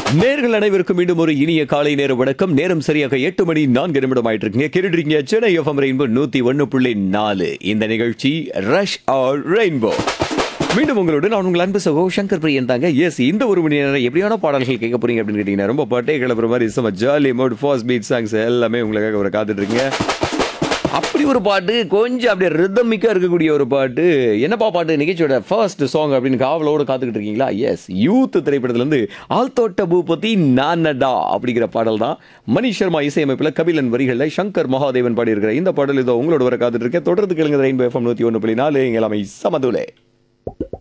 நேர்கள் அனைவருக்கும் மீண்டும் ஒரு இனிய காலை நேர வணக்கம் நேரம் சரியாக எட்டு மணி நான்கு நிமிடம் ஆயிட்டு இருக்குங்க கேட்டுட்டு சென்னை எஃப்எம் ரெயின்போ நூத்தி ஒன்னு புள்ளி நாலு இந்த நிகழ்ச்சி ரஷ் ஆர் ரெயின்போ மீண்டும் உங்களோட நான் உங்கள் அன்பு சகோ சங்கர் பிரியன் தாங்க எஸ் இந்த ஒரு மணி நேரம் எப்படியான பாடல்கள் கேட்க போறீங்க அப்படின்னு கேட்டீங்கன்னா ரொம்ப பாட்டே கிளப்புற மாதிரி செம்ம jolly mode fast beat songs எல்லாமே உங்களுக்காக ஒரு காத்துட்டு இருக்கீங்க அப்படி ஒரு பாட்டு கொஞ்சம் அப்படியே ரிதமிக்கா இருக்கக்கூடிய ஒரு பாட்டு என்னப்பா பாட்டு நிகழ்ச்சியோட ஃபர்ஸ்ட் சாங் அப்படின்னு காவலோட காத்துக்கிட்டு இருக்கீங்களா எஸ் யூத் திரைப்படத்துல இருந்து ஆல்தோட்ட பூபதி நானடா அப்படிங்கிற பாடல் தான் மணி சர்மா இசையமைப்பில் கபிலன் வரிகளில் சங்கர் மகாதேவன் பாடியிருக்கிற இந்த பாடல் இதோ உங்களோட வர காத்துட்டு இருக்கேன் தொடர்ந்து கேளுங்க ரெயின்போ எஃப்எம் நூற்றி ஒன்று புள்ளி நாலு எங்கள் எல்லாமே சமதுலே